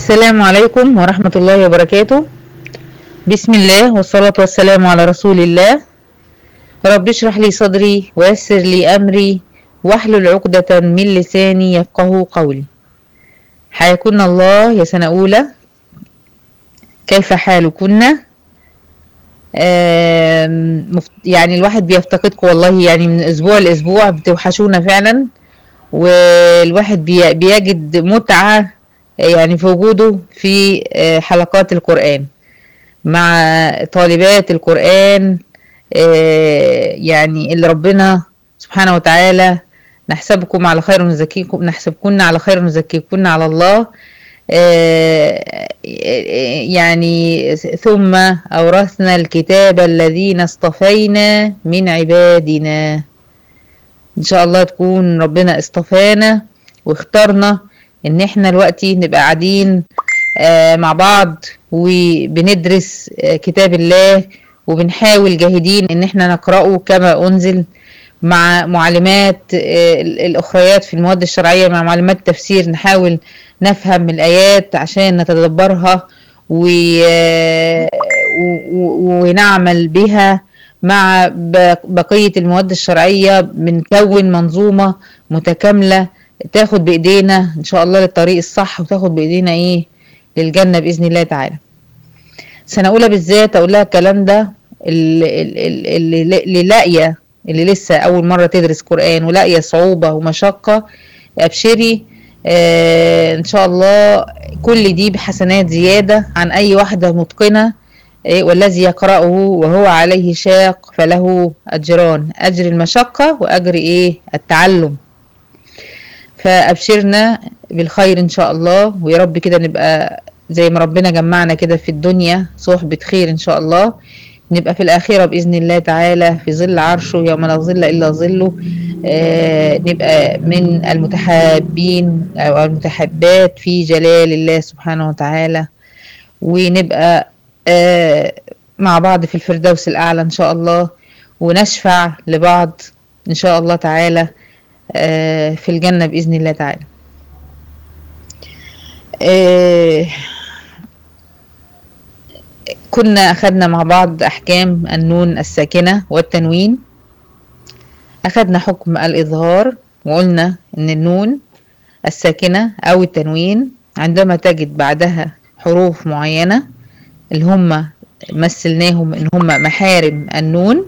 السلام عليكم ورحمة الله وبركاته بسم الله والصلاة والسلام على رسول الله رب اشرح لي صدري ويسر لي أمري واحلل عقدة من لساني يفقه قولي حياكن الله يا سنة أولى كيف حالكن آم، مف- يعني الواحد بيفتقدكم والله يعني من أسبوع لأسبوع بتوحشونا فعلا والواحد بي- بيجد متعة يعني في وجوده في آه، حلقات القرآن مع طالبات القرآن آه، يعني اللي ربنا سبحانه وتعالى نحسبكم على خير ونزكيكم نحسبكن على خير ونزكيكن على الله آه، يعني ثم أورثنا الكتاب الذين اصطفينا من عبادنا ان شاء الله تكون ربنا اصطفانا واختارنا ان احنا دلوقتي نبقى قاعدين آه، مع بعض وبندرس آه، كتاب الله وبنحاول جاهدين ان احنا نقرأه كما انزل مع معلمات آه، ال- الاخريات في المواد الشرعية مع معلمات التفسير نحاول نفهم الآيات عشان نتدبرها و... آه، و... و- ونعمل بها مع ب- بقية المواد الشرعية بنكون منظومة متكاملة تاخد بإيدينا إن شاء الله للطريق الصح وتاخد بإيدينا إيه للجنة بإذن الله تعالى سنة أولى بالذات أقول لها الكلام ده اللي, اللي, اللي, اللي لاقية اللي لسه أول مرة تدرس قرآن ولاقية صعوبة ومشقة أبشري آه إن شاء الله كل دي بحسنات زيادة عن أي واحدة متقنة إيه، والذي يقرأه وهو عليه شاق فله أجران أجر المشقة وأجر إيه التعلم فأبشرنا بالخير إن شاء الله ويا رب كده نبقى زي ما ربنا جمعنا كده في الدنيا صحبة خير إن شاء الله نبقى في الآخرة بإذن الله تعالى في ظل عرشه يوم لا ظل إلا ظله آه نبقى من المتحابين أو المتحبات في جلال الله سبحانه وتعالى ونبقى آه مع بعض في الفردوس الأعلى إن شاء الله ونشفع لبعض إن شاء الله تعالى آه في الجنة بإذن الله تعالى آه كنا أخدنا مع بعض أحكام النون الساكنة والتنوين أخدنا حكم الإظهار وقلنا إن النون الساكنة أو التنوين عندما تجد بعدها حروف معينة اللي هم مثلناهم إن هم محارم النون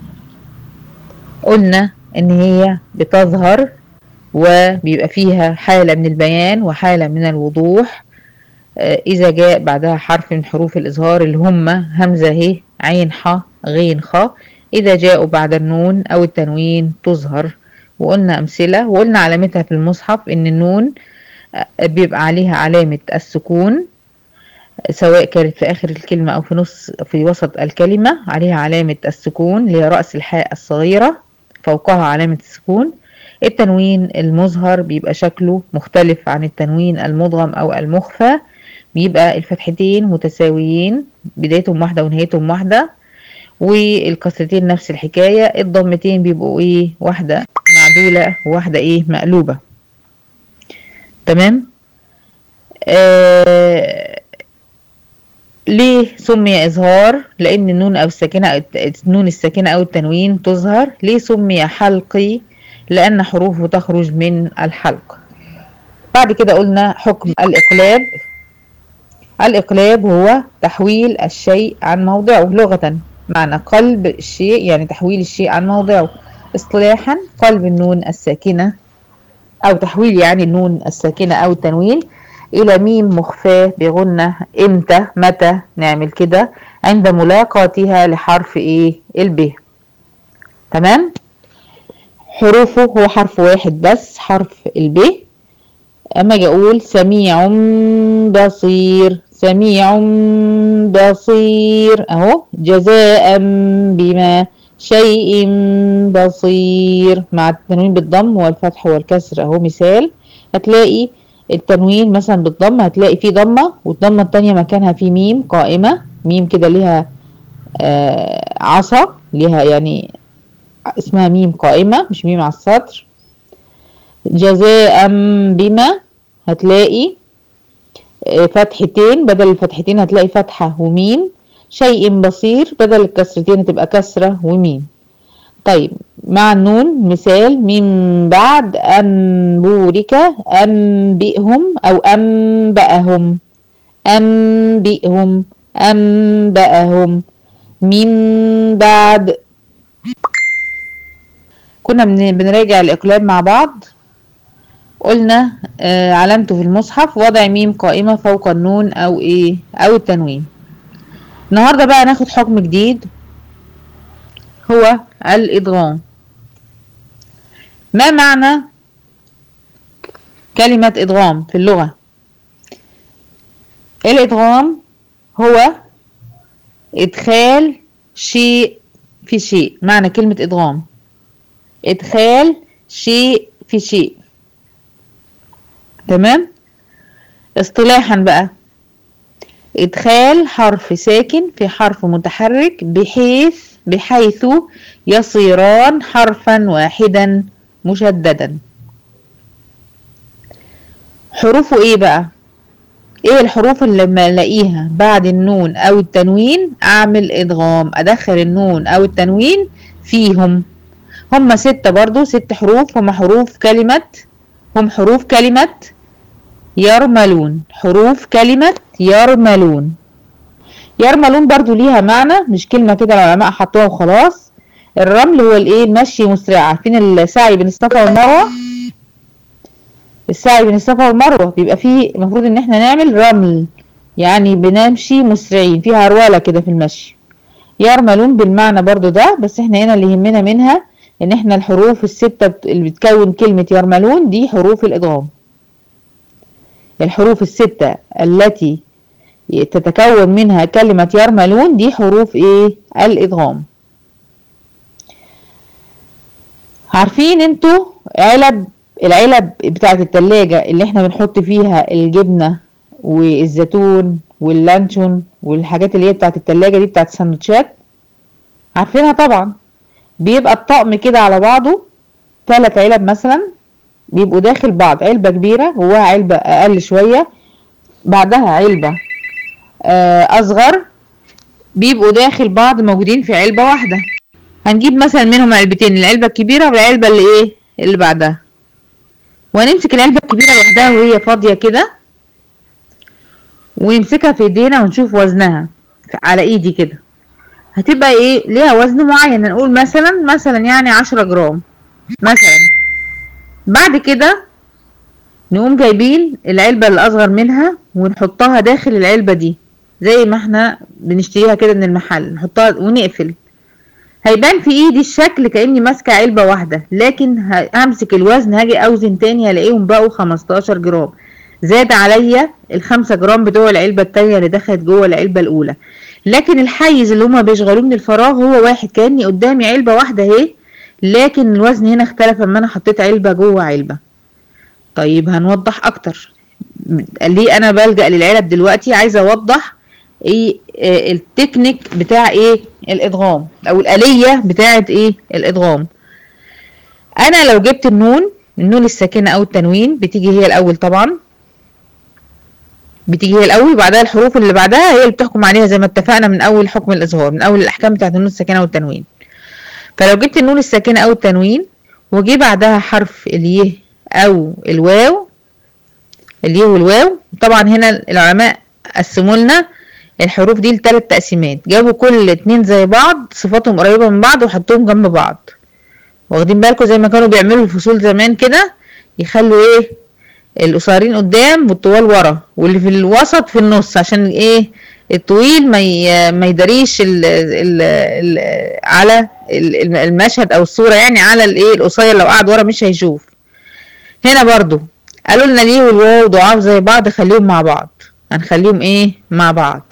قلنا إن هي بتظهر وبيبقى فيها حالة من البيان وحالة من الوضوح آه، إذا جاء بعدها حرف من حروف الإظهار اللي هم همزة ه عين ح غين خ إذا جاءوا بعد النون أو التنوين تظهر وقلنا أمثلة وقلنا علامتها في المصحف إن النون آه، بيبقى عليها علامة السكون سواء كانت في آخر الكلمة أو في نص في وسط الكلمة عليها علامة السكون اللي هي رأس الحاء الصغيرة فوقها علامة السكون التنوين المظهر بيبقى شكله مختلف عن التنوين المدغم أو المخفى بيبقى الفتحتين متساويين بدايتهم واحدة ونهايتهم واحدة والكسرتين نفس الحكاية الضمتين بيبقوا ايه واحدة معدولة وواحدة ايه مقلوبة تمام آه ليه سمي إظهار لأن النون أو الساكنة أو الت- النون الساكنة أو التنوين تظهر ليه سمي حلقي لأن حروفه تخرج من الحلق بعد كده قلنا حكم الإقلاب الإقلاب هو تحويل الشيء عن موضعه لغة معنى قلب الشيء يعني تحويل الشيء عن موضعه اصطلاحا قلب النون الساكنة أو تحويل يعني النون الساكنة أو التنوين إلى ميم مخفاة بغنة إمتى متى نعمل كده عند ملاقاتها لحرف إيه الب تمام حروفه هو حرف واحد بس حرف الب اما اجي اقول سميع بصير سميع بصير اهو جزاء بما شيء بصير مع التنوين بالضم والفتح والكسر اهو مثال هتلاقي التنوين مثلا بالضم هتلاقي فيه ضمة والضمة التانية مكانها فيه ميم قائمة ميم كده ليها آه عصا ليها يعني اسمها ميم قائمة مش ميم على السطر جزاء بما هتلاقي آه، فتحتين بدل الفتحتين هتلاقي فتحة وميم شيء بصير بدل الكسرتين هتبقى كسرة وميم طيب مع النون مثال من بعد أنبورك أنبئهم أو أنبأهم أنبئهم أنبأهم من بعد كنا بنراجع الإقلاب مع بعض قلنا آه علامته في المصحف وضع ميم قائمة فوق النون أو إيه أو التنوين النهاردة بقى ناخد حكم جديد هو الإدغام ما معنى كلمة إدغام في اللغة الإدغام هو إدخال شيء في شيء معنى كلمة إدغام إدخال شيء في شيء تمام اصطلاحا بقى إدخال حرف ساكن في حرف متحرك بحيث بحيث يصيران حرفا واحدا مشددا حروفه ايه بقى ايه الحروف اللي لما الاقيها بعد النون او التنوين اعمل ادغام ادخل النون او التنوين فيهم هم ستة برضو ست حروف هم حروف كلمة هم حروف كلمة يرملون حروف كلمة يرملون يرملون برضو ليها معنى مش كلمة كده العلماء حطوها وخلاص الرمل هو الايه المشي مسرع عارفين السعي بين الصفا والمروة السعي بين الصفا والمروة بيبقى فيه المفروض ان احنا نعمل رمل يعني بنمشي مسرعين فيها هرولة كده في المشي يرملون بالمعنى برضو ده بس احنا هنا اللي يهمنا منها ان احنا الحروف الستة اللي بتكون كلمة يرملون دي حروف الادغام الحروف الستة التي تتكون منها كلمة يرملون دي حروف ايه الادغام عارفين انتوا علب العلب بتاعة التلاجة اللي احنا بنحط فيها الجبنة والزيتون واللانشون والحاجات اللي هي بتاعة التلاجة دي بتاعة السندوتشات عارفينها طبعا بيبقى الطقم كده على بعضه ثلاث علب مثلا بيبقوا داخل بعض علبة كبيرة جواها علبة أقل شوية بعدها علبة أصغر بيبقوا داخل بعض موجودين في علبة واحدة هنجيب مثلا منهم علبتين العلبة الكبيرة والعلبة اللي ايه اللي بعدها وهنمسك العلبة الكبيرة لوحدها وهي فاضية كده ونمسكها في ايدينا ونشوف وزنها على ايدي كده هتبقى ايه ليها وزن معين هنقول مثلا مثلا يعني عشرة جرام مثلا بعد كده نقوم جايبين العلبة الأصغر منها ونحطها داخل العلبة دي زي ما احنا بنشتريها كده من المحل نحطها ونقفل هيبان في ايدي الشكل كأني ماسكة علبة واحدة لكن همسك الوزن هاجي اوزن تاني هلاقيهم بقوا 15 جرام زاد عليا الخمسة جرام بتوع العلبة التانية اللي دخلت جوه العلبة الأولى لكن الحيز اللي هما بيشغلوه من الفراغ هو واحد كأني قدامي علبة واحدة اهي لكن الوزن هنا اختلف اما انا حطيت علبة جوه علبة طيب هنوضح اكتر ليه انا بلجأ للعلب دلوقتي عايزة اوضح ايه آه التكنيك بتاع ايه الادغام او الاليه بتاعه ايه الادغام انا لو جبت النون النون الساكنه او التنوين بتيجي هي الاول طبعا بتيجي هي الاول وبعدها الحروف اللي بعدها هي اللي بتحكم عليها زي ما اتفقنا من اول حكم الاظهار من اول الاحكام بتاعه النون الساكنه والتنوين فلو جبت النون الساكنه او التنوين وجي بعدها حرف اليه او الواو اليه والواو طبعا هنا العلماء قسموا لنا الحروف دي لثلاث تقسيمات جابوا كل اتنين زي بعض صفاتهم قريبة من بعض وحطوهم جنب بعض واخدين بالكم زي ما كانوا بيعملوا الفصول زمان كده يخلوا ايه القصيرين قدام والطوال ورا واللي في الوسط في النص عشان ايه الطويل ما ما يداريش ال ال ال على المشهد او الصوره يعني على الايه القصير لو قعد ورا مش هيشوف هنا برضو قالوا لنا ليه والواو ضعاف زي بعض خليهم مع بعض هنخليهم ايه مع بعض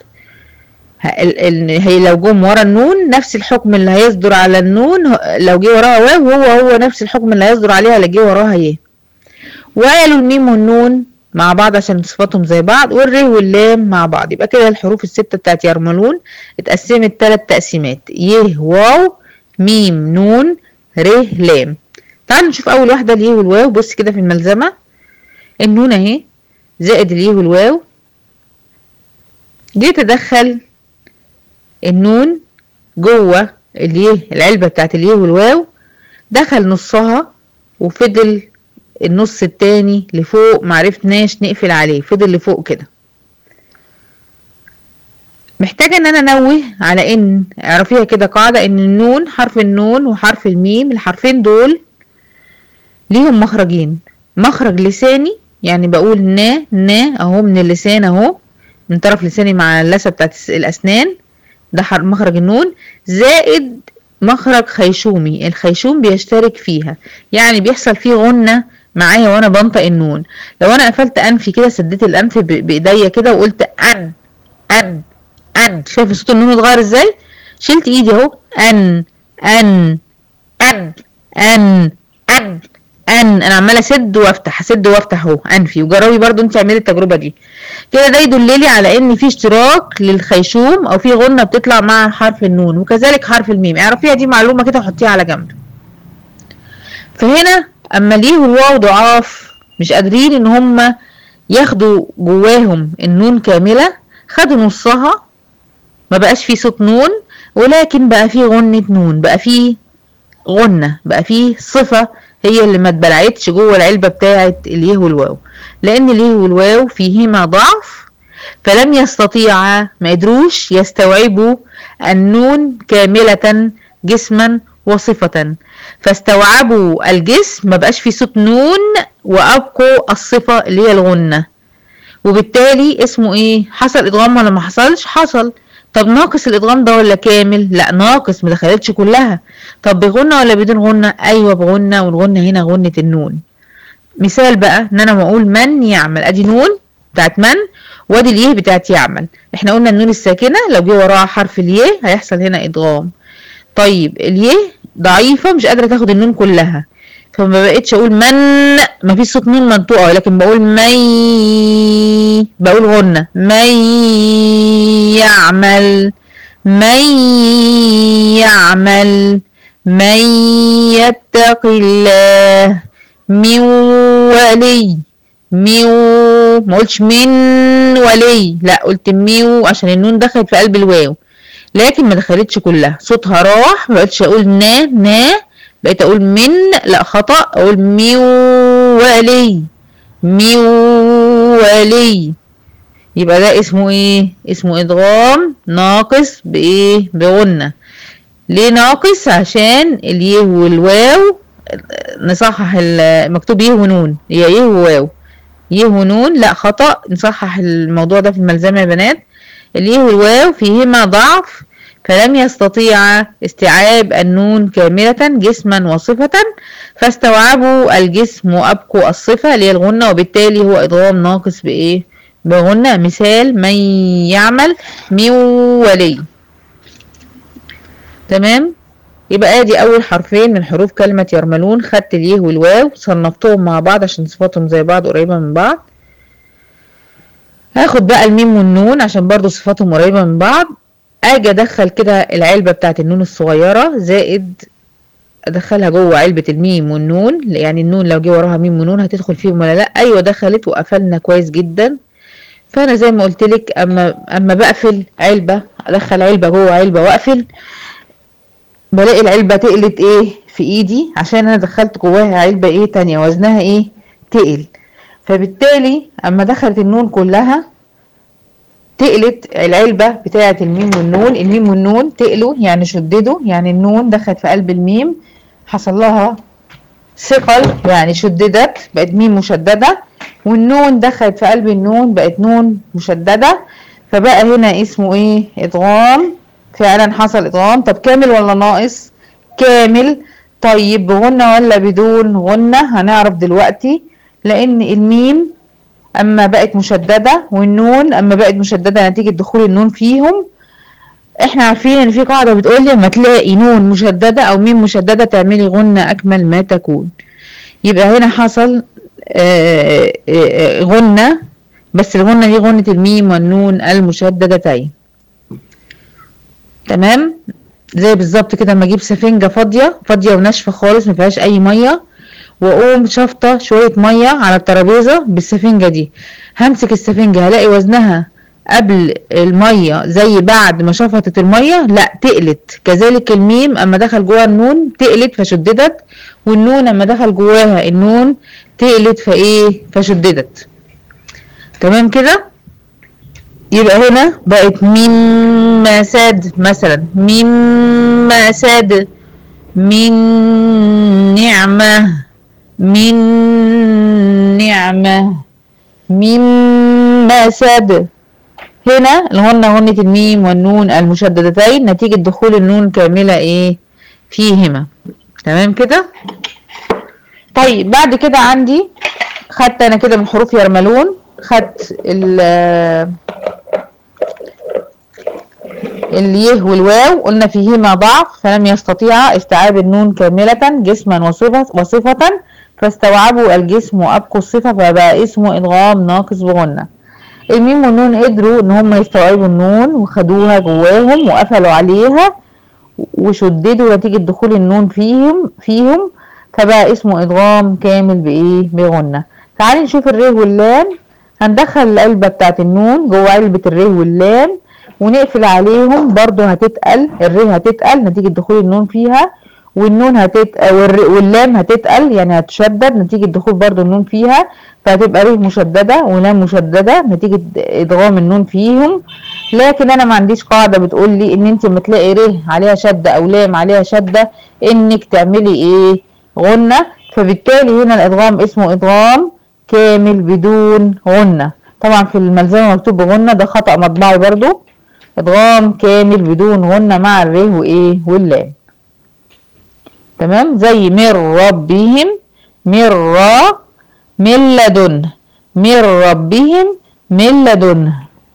هي لو جم ورا النون نفس الحكم اللي هيصدر على النون لو جه وراها واو هو هو نفس الحكم اللي هيصدر عليها اللي جه وراها يه وقالوا الميم والنون مع بعض عشان صفاتهم زي بعض والر واللام مع بعض يبقى كده الحروف الستة بتاعت يرملون اتقسمت تلات تقسيمات يه واو ميم نون ر لام تعالوا نشوف اول واحدة اليه والواو بص كده في الملزمة النون اهي زائد اليه والواو جيت ادخل النون جوه اليه العلبة بتاعت اليه والواو دخل نصها وفضل النص التاني لفوق معرفناش نقفل عليه فضل لفوق كده محتاجة ان انا انوه على ان اعرفيها كده قاعدة ان النون حرف النون وحرف الميم الحرفين دول ليهم مخرجين مخرج لساني يعني بقول نا نا اهو من اللسان اهو من طرف لساني مع اللثة بتاعت الاسنان ده مخرج النون زائد مخرج خيشومي الخيشوم بيشترك فيها يعني بيحصل فيه غنة معايا وانا بنطق النون لو انا قفلت انفي كده سديت الانف بايديا كده وقلت ان ان ان شايف صوت النون اتغير ازاي شلت ايدي اهو ان ان ان ان ان ان انا عماله اسد وافتح اسد وافتح اهو انفي وجربي برضو انت اعملي التجربه دي كده ده يدللي على ان في اشتراك للخيشوم او في غنه بتطلع مع حرف النون وكذلك حرف الميم اعرفيها دي معلومه كده وحطيها على جنب فهنا اما ليه والواو ضعاف مش قادرين ان هم ياخدوا جواهم النون كامله خدوا نصها ما بقاش فيه صوت نون ولكن بقى فيه غنة نون بقى فيه غنة بقى فيه صفة هي اللي ما اتبلعتش جوه العلبة بتاعة اليه والواو لان اليه والواو فيهما ضعف فلم يستطيعا ما قدروش يستوعبوا النون كاملة جسما وصفة فاستوعبوا الجسم ما بقاش في صوت نون وابقوا الصفة اللي هي الغنة وبالتالي اسمه ايه حصل ادغام ولا ما حصلش حصل طب ناقص الادغام ده ولا كامل لا ناقص ما دخلتش كلها طب بغنة ولا بدون غنة ايوه بغنة والغنة هنا غنة النون مثال بقى ان انا بقول من يعمل ادي نون بتاعت من وادي اليه بتاعت يعمل احنا قلنا النون الساكنة لو جه وراها حرف اليه هيحصل هنا ادغام طيب اليه ضعيفة مش قادرة تاخد النون كلها فما بقتش اقول من ما فيش صوت نون منطوقة لكن بقول مي بقول غنة مي يعمل من يعمل من يتق الله من ولي ميو ما قلتش من ولي لا قلت ميو عشان النون دخلت في قلب الواو لكن ما دخلتش كلها صوتها راح ما بقتش اقول نا نا بقيت اقول من لا خطأ اقول ميو ولي ميو ولي يبقى ده اسمه ايه اسمه ادغام ناقص بايه بغنة ليه ناقص عشان اليه والواو نصحح المكتوب يه ونون هي يه وواو يه ونون لا خطأ نصحح الموضوع ده في الملزمة يا بنات اليه والواو فيهما ضعف فلم يستطيع استيعاب النون كاملة جسما وصفة فاستوعبوا الجسم وأبقوا الصفة اللي هي الغنة وبالتالي هو إدغام ناقص بإيه بغنة مثال من يعمل من ولي تمام يبقى ادي اول حرفين من حروف كلمة يرملون خدت اليه والواو صنفتهم مع بعض عشان صفاتهم زي بعض قريبة من بعض هاخد بقى الميم والنون عشان برضو صفاتهم قريبة من بعض اجي ادخل كده العلبة بتاعت النون الصغيرة زائد ادخلها جوه علبة الميم والنون يعني النون لو جه وراها ميم ونون هتدخل فيهم ولا لا ايوه دخلت وقفلنا كويس جدا فانا زي ما قلت لك اما اما بقفل علبة ادخل علبة جوه علبة واقفل بلاقي العلبة تقلت ايه في ايدي عشان انا دخلت جواها علبة ايه تانية وزنها ايه تقل فبالتالي اما دخلت النون كلها تقلت العلبة بتاعة الميم والنون الميم والنون تقلوا يعني شددوا يعني النون دخلت في قلب الميم حصل لها ثقل يعني شددت بقت ميم مشددة والنون دخلت في قلب النون بقت نون مشددة فبقى هنا اسمه ايه ادغام فعلا حصل ادغام طب كامل ولا ناقص كامل طيب بغنة ولا بدون غنة هنعرف دلوقتي لان الميم اما بقت مشددة والنون اما بقت مشددة نتيجة دخول النون فيهم احنا عارفين ان في قاعدة بتقول لما تلاقي نون مشددة او ميم مشددة تعملي غنة اكمل ما تكون يبقى هنا حصل آآ آآ غنة بس الغنة دي غنة الميم والنون المشددتين تمام زي بالظبط كده اما اجيب سفنجة فاضية فاضية وناشفة خالص ما فيهاش اي مية واقوم شافطة شوية مية على الترابيزة بالسفنجة دي همسك السفنجة هلاقي وزنها قبل المية زي بعد ما شفطت المية لا تقلت كذلك الميم اما دخل جواها النون تقلت فشددت والنون اما دخل جواها النون تقلت فايه فشددت تمام كده يبقى هنا بقت ميم مساد مثلا ميم مساد من نعمة من نعمة من مسد هنا الغنة غنة الميم والنون المشددتين نتيجة دخول النون كاملة ايه فيهما تمام كده طيب بعد كده عندي خدت انا كده من حروف يرملون خدت ال اليه والواو قلنا فيهما ضعف فلم يستطيع استيعاب النون كاملة جسما وصفة, وصفة فاستوعبوا الجسم وأبقوا الصفة فبقى اسمه إدغام ناقص بغنة الميم والنون قدروا إن هم يستوعبوا النون وخدوها جواهم وقفلوا عليها وشددوا نتيجة دخول النون فيهم فيهم فبقى اسمه إدغام كامل بإيه بغنة تعالي نشوف الريه واللام هندخل القلبة بتاعت النون جوه علبة الريه واللام ونقفل عليهم برضو هتتقل الريه هتتقل نتيجة دخول النون فيها والنون هتتقل واللام هتتقل يعني هتشدد نتيجة دخول برضو النون فيها فهتبقى ريه مشددة ولام مشددة نتيجة ادغام النون فيهم لكن انا ما عنديش قاعدة بتقول لي ان انت لما تلاقي ريه عليها شدة او لام عليها شدة انك تعملي ايه غنة فبالتالي هنا الادغام اسمه ادغام كامل بدون غنة طبعا في الملزمة مكتوب بغنة ده خطأ مطبعي برضو ادغام كامل بدون غنة مع الريه وايه واللام تمام زي من ربهم من را من لدن من ربهم من لدن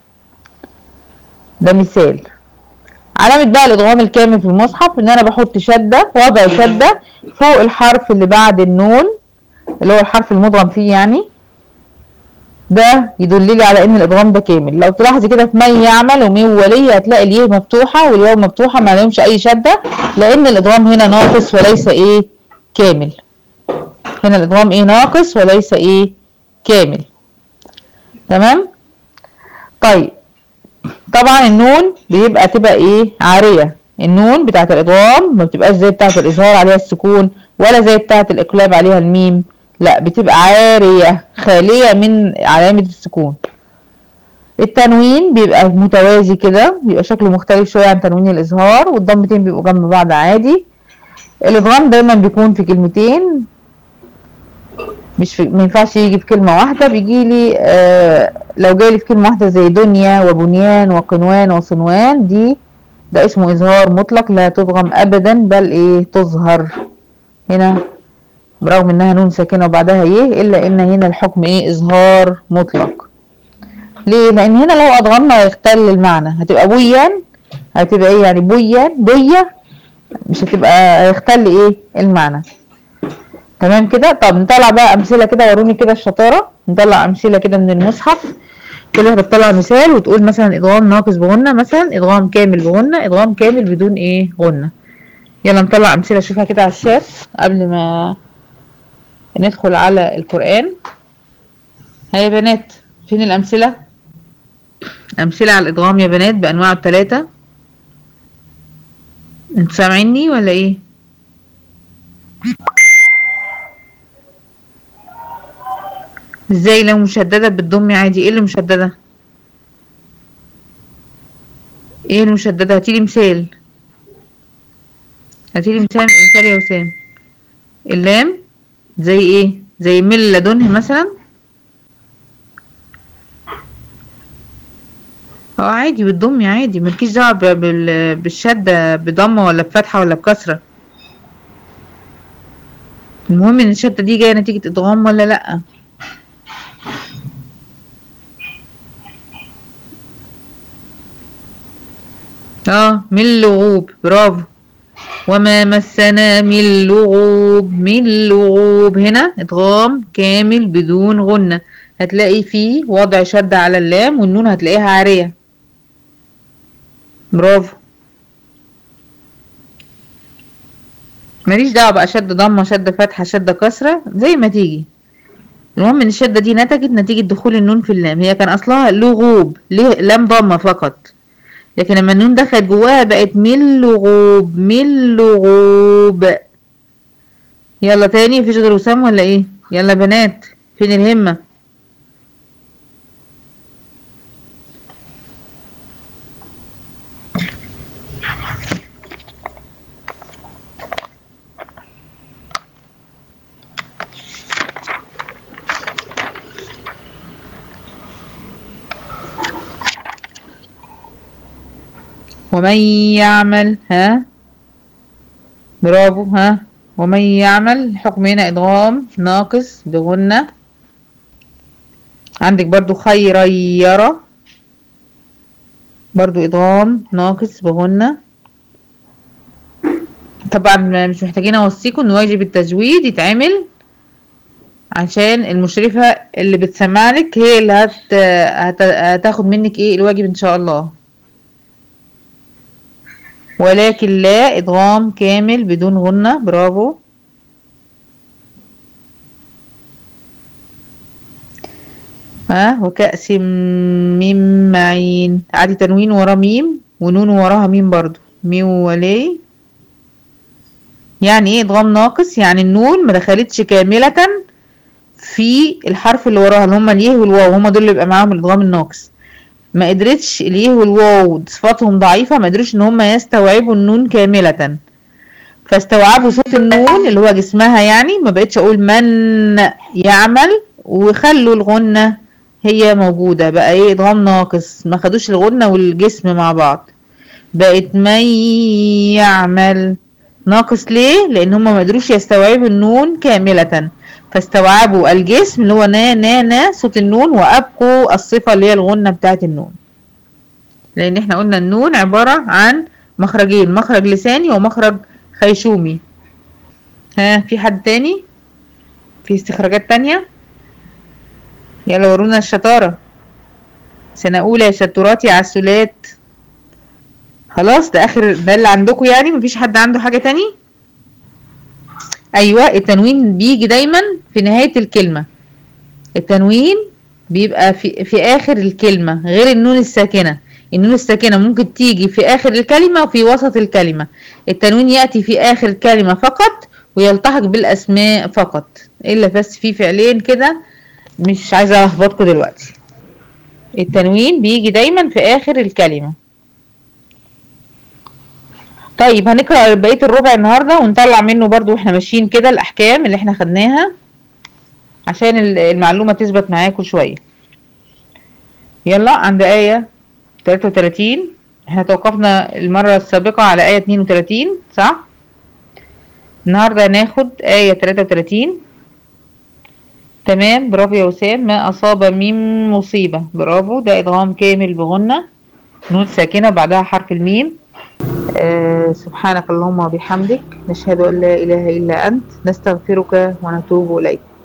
ده مثال علامة بقى الادغام الكامل في المصحف ان انا بحط شدة وضع شدة فوق الحرف اللي بعد النون اللي هو الحرف المدغم فيه يعني ده يدل لي على ان الادغام ده كامل لو تلاحظي كده في من يعمل ومن ولي هتلاقي اليه مفتوحه والواو مفتوحه ما لهمش اي شده لان الادغام هنا ناقص وليس ايه كامل هنا الادغام ايه ناقص وليس ايه كامل تمام طيب طبعا النون بيبقى تبقى ايه عاريه النون بتاعت الادغام ما بتبقاش زي بتاعت الاظهار عليها السكون ولا زي بتاعت الاقلاب عليها الميم لا بتبقى عارية خالية من علامة السكون التنوين بيبقى متوازي كده بيبقى شكله مختلف شوية عن تنوين الإظهار والضمتين بيبقوا جنب بعض عادي الإدغام دايما بيكون في كلمتين مش في ما ينفعش يجي في كلمة واحدة بيجي لي آه لو جاي في كلمة واحدة زي دنيا وبنيان وقنوان وصنوان دي ده اسمه إظهار مطلق لا تضغم أبدا بل إيه تظهر هنا برغم انها نون ساكنه وبعدها يه الا ان هنا الحكم ايه اظهار مطلق ليه لان هنا لو ادغمنا هيختل المعنى هتبقى بويان هتبقى ايه يعني بويان بوية مش هتبقى هيختل ايه المعنى تمام كده طب نطلع بقى امثله كده وروني كده الشطاره نطلع امثله كده من المصحف كل واحده تطلع مثال وتقول مثلا ادغام ناقص بغنه مثلا ادغام كامل بغنه ادغام كامل بدون ايه غنه يلا نطلع امثله اشوفها كده على الشات قبل ما ندخل على القرآن هيا يا بنات فين الأمثلة أمثلة على الإدغام يا بنات بأنواعه الثلاثة انتوا سامعيني ولا ايه ازاي لو مشددة بتضمي عادي ايه اللي مشددة ايه المشددة هاتيلي مثال هاتيلي مثال مثال يا وسام اللام زي ايه زي من لدنه مثلا اه عادي بتضمي عادي ملكيش دعوه بالشده بضمه ولا بفتحه ولا بكسره المهم ان الشده دي جايه نتيجه ادغام ولا لا اه من لغوب برافو وما مسنا من لغوب من لغوب هنا ادغام كامل بدون غنة هتلاقي فيه وضع شدة على اللام والنون هتلاقيها عارية برافو ماليش دعوة بقى شد ضمة شد فتحة شد كسرة زي ما تيجي المهم ان الشدة دي نتجت نتيجة دخول النون في اللام هي كان اصلها لغوب ليه لام ضمة فقط لكن لما النون دخلت جواها بقت من لغوب من لغوب يلا تاني مفيش غير وسام ولا ايه يلا بنات فين الهمة ومن يعمل ها برافو ها ومن يعمل حكم هنا ادغام ناقص بغنة عندك برضو خيرا يرى برضو ادغام ناقص بغنة طبعا مش محتاجين اوصيكم ان واجب التجويد يتعمل عشان المشرفة اللي بتسمع لك هي اللي هت... هت... هتاخد منك ايه الواجب ان شاء الله ولكن لا ادغام كامل بدون غنة برافو ها وكأس من معين عادي تنوين ورا ميم ونون وراها ميم برضو ميم ولي يعني ايه ادغام ناقص يعني النون ما دخلتش كاملة في الحرف اللي وراها اللي هما اليه والواو هما دول اللي بيبقى معاهم الادغام الناقص ما قدرتش اليه والواو صفاتهم ضعيفة ما قدروش ان هم يستوعبوا النون كاملة فاستوعبوا صوت النون اللي هو جسمها يعني ما بقتش اقول من يعمل وخلوا الغنة هي موجودة بقى ايه ادغام ناقص ما خدوش الغنة والجسم مع بعض بقت من يعمل ناقص ليه لان هم ما قدروش يستوعبوا النون كاملة فاستوعبوا الجسم اللي هو نا نا نا صوت النون وابقوا الصفة اللي هي الغنة بتاعت النون لان احنا قلنا النون عبارة عن مخرجين مخرج لساني ومخرج خيشومي ها في حد تاني في استخراجات تانية يلا ورونا الشطارة سنة أولى يا شطورات يا عسولات خلاص ده آخر ده اللي عندكم يعني مفيش حد عنده حاجة تاني أيوة التنوين بيجي دايما في نهاية الكلمة التنوين بيبقى في, في آخر الكلمة غير النون الساكنة النون الساكنة ممكن تيجي في آخر الكلمة وفي وسط الكلمة التنوين يأتي في آخر الكلمة فقط ويلتحق بالأسماء فقط إلا بس في فعلين كده مش عايزة ألخبطكم دلوقتي التنوين بيجي دايما في آخر الكلمة طيب هنقرأ بقية الربع النهاردة ونطلع منه برضو واحنا ماشيين كده الأحكام اللي احنا خدناها عشان المعلومة تثبت معاكم شوية يلا عند آية 33 احنا توقفنا المرة السابقة على آية 32 صح؟ النهاردة هناخد آية 33 تمام برافو يا وسام ما أصاب من مصيبة برافو ده إدغام كامل بغنة نون ساكنة بعدها حرف الميم آه سبحانك اللهم وبحمدك نشهد أن لا إله إلا أنت نستغفرك ونتوب إليك